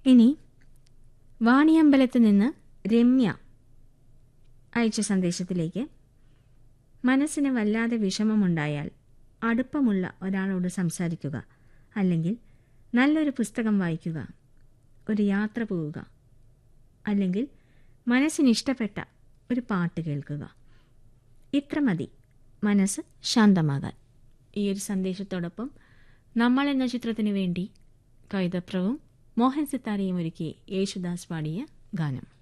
ഇനി വാണിയമ്പലത്ത് നിന്ന് രമ്യ അയച്ച സന്ദേശത്തിലേക്ക് മനസ്സിന് വല്ലാതെ വിഷമമുണ്ടായാൽ അടുപ്പമുള്ള ഒരാളോട് സംസാരിക്കുക അല്ലെങ്കിൽ നല്ലൊരു പുസ്തകം വായിക്കുക ഒരു യാത്ര പോവുക അല്ലെങ്കിൽ മനസ്സിനിഷ്ടപ്പെട്ട ഒരു പാട്ട് കേൾക്കുക ഇത്ര മതി മനസ്സ് ശാന്തമാകാൻ ഈ ഒരു സന്ദേശത്തോടൊപ്പം നമ്മൾ എന്ന ചിത്രത്തിനു വേണ്ടി കൈതപ്രവും മോഹൻ സിത്താരയും ഒരുക്കി യേശുദാസ് പാടിയ ഗാനം